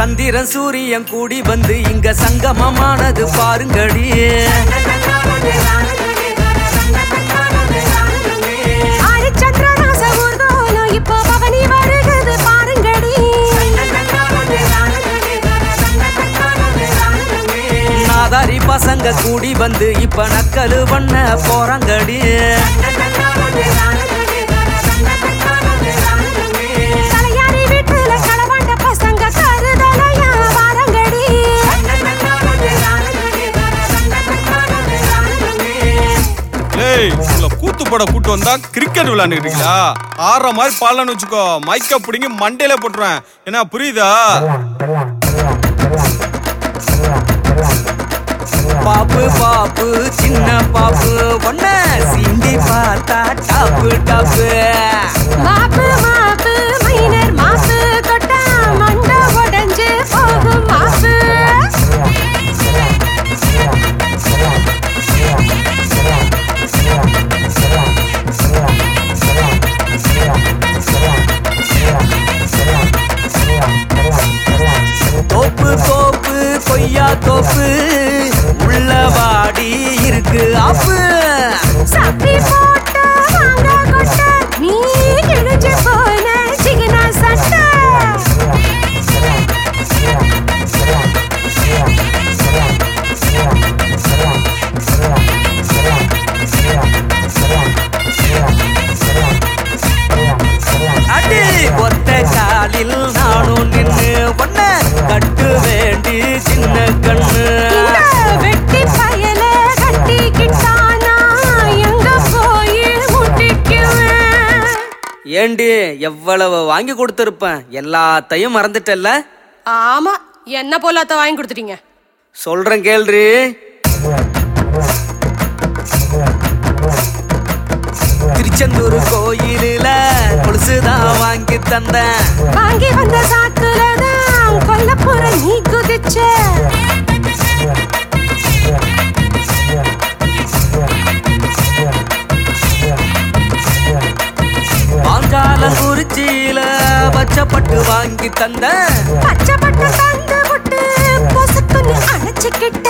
சந்திரன் சூரியன் கூடி வந்து இங்க சங்கமமானது பாருங்கடி ஹரிச்சந்திரராச ஊர்வலம் இப்போ பவனி வருகுது பாருங்கடி நாதாரி பசங்க கூடி வந்து இப்ப நக்கலு பண்ண போறாங்கடி தலையாரி வீட்டுல களவாண்ட பசங்க கருதலையா வாரங்கடி ஏய் உங்களை கூத்து போட கூட்டு வந்தா கிரிக்கெட் விளையாண்டுக்கிட்டீங்களா ஆடுற மாதிரி பாடலன்னு வச்சுக்கோ மைக்க பிடிங்கி மண்டையில போட்டுருவேன் என்ன புரியுதா பாப்பு பாப்பு சின்ன பாப்பு ஒன்ன சிண்டி பார்த்தா டாப்பு டாப்பு மாப்பு மாப்பு மைனர் மாப்பு தொட்டா மண்ட உடைஞ்சு போகும் மாப்பு தோப்பு தோப்பு கொய்யா தோப்பு உள்ள வாடி இருக்கு ஆப்பு சப்பி போட்டு வாங்க கொட்ட நீ கிழிஞ்சு போன சிகனா சட்டை அடி ஒத்த காலில் நானும் நின்னு ஒன்ன கட்டு வேண்டி சின்ன கண்ணு இந்த வெட்டி பயல கட்டிக்கிட்டானா எங்க போய் முட்டிக்குவேன் ஏண்டி எவ்வளவு வாங்கி கொடுத்திருப்பேன் எல்லாத்தையும் மறந்துட்டல்ல ஆமா என்ன போலாத்த வாங்கி கொடுத்துட்டீங்க சொல்றேன் கேள்றி திருச்செந்தூர் கோயிலில கொலுசுதான் வாங்கி தந்தேன் வாங்கி வந்த சாக்குல தான் கொல்லப்புற நீ குதிச்ச பாஞ்சாலம் குறிச்சியில பச்சைப்பட்டு வாங்கி தந்தேன் பச்சை பட்டு தந்து விட்டு பொசுக்குன்னு அணைச்சுக்கிட்ட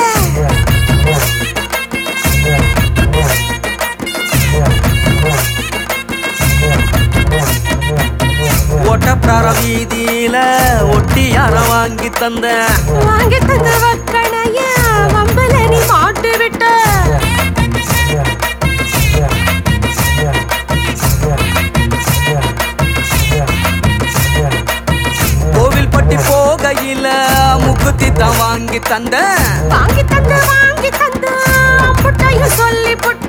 ஓட்டப்பிரார வீதியில ஒட்டியார வாங்கி தந்தேன் வாங்கி தந்த வக்கணைய வம்புல நீ மாட்டு விட்ட கோவில்பட்டி போகையில முக்குத்தி தான் வாங்கி தந்தேன் வாங்கி தந்து வாங்கி தந்து புட்டையும் சொல்லி புட்ட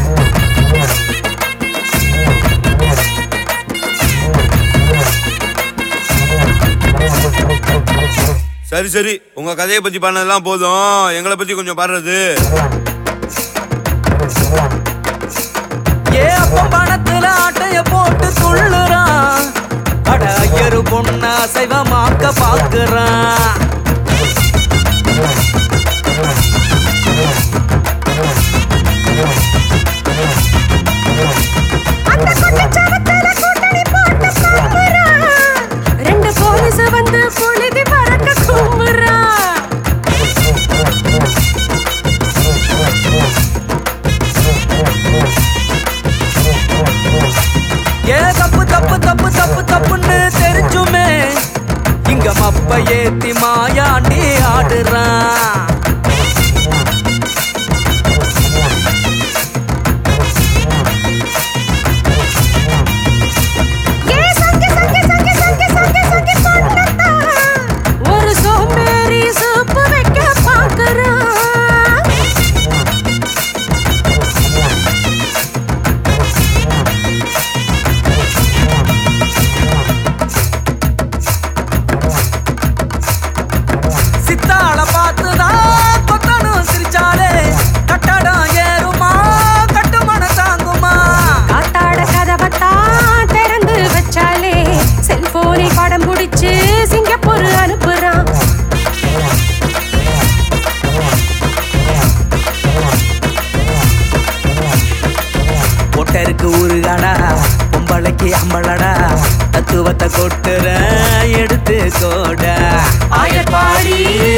சரி சரி உங்க கதையை பத்தி பண்ணதெல்லாம் போதும் எங்களை பத்தி கொஞ்சம் பாடுறது ஏ அப்பம் பணத்துல ஆட்டைய போட்டு துள்ளுறான் அட ஐயரு பொண்ணா சைவமாக்க பாக்குறான் அந்த குட்டிச்சவத்துல கூட்டணி போட்டு கும்புறான். ரெண்டு போலீஸ் வந்து புழுதி பறக்க கும்புறான். ஏ தப்பு தப்பு தப்பு தப்பு தப்புன்னு தெரிஞ்சுமே இங்க மப்ப ஏத்தி மாயாண்டி ஆடுறான் ஏ சங்கி, சங்கி, சங்கி, சங்கி, சங்கி, சங்கி பொண்ணுத்தான். ஒரு சோம்பேறி சூப்பு வைக்க பாக்குறான் சித்தாள பார்த்துதான் கொத்தனும் சிரிச்சாலே கட்டடம் ஏறுமா கட்டுமன தாங்குமா காத்தாட கதவத்தான் திறந்து வச்சாலே செல்போனில் படம் பிடிச்சு சிங்கப்பூர் அனுப்புறான் ஒட்டருக்கு ஊரு கடா ஆம்பளைக்கு அம்பளடா தத்துவத்தை கொட்டுற எடுத்து கோட ஆயப்பாடி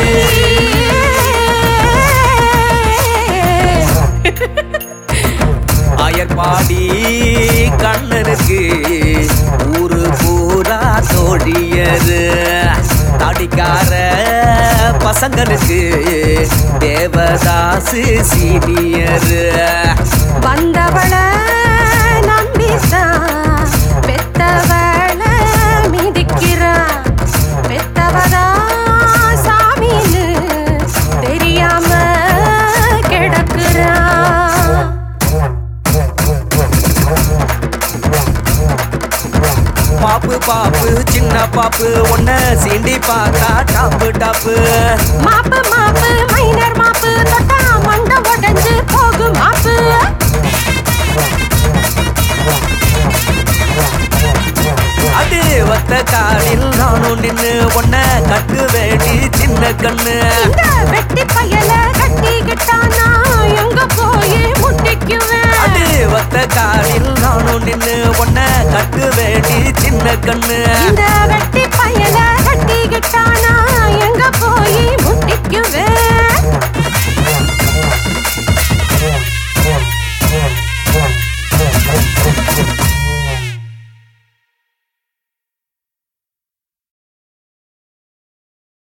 ஆயர்பாடி கண்ணனுக்கு ஊரு பூரா தோழியரு தாடிக்கார பசங்களுக்கு தேவதாசு சீனியரு வந்தவள நம்பித்தான் பெத்தவள மிதிக்கிறா பெத்தவதா சாமின்னு தெரியாம கிடக்குறா பாப்பு பாப்பு சின்ன பாப்பு ஒன்ன சீண்டி பார்த்தா டாப்பு டாப்பு மாப்பு மாப்பு மைனர் மாப்பு தொட்டா மண்ட உடைஞ்சு போகும் மாப்பு அது வத்த காலில் நானும் நின்னு ஒன்ன கட்டு வேண்டி சின்ன கண்ணு இந்த வெட்டி பயல கட்டிக்கிட்டானா எங்க போய் முட்டிக்குவேன் அது வத்த காலில் நானும் நின்னு ஒன்ன கட்டு வேண்டி சின்ன கண்ணு இந்த வெட்டி பயல கட்டிக்கிட்டானா எங்க போய் முட்டிக்குவேன்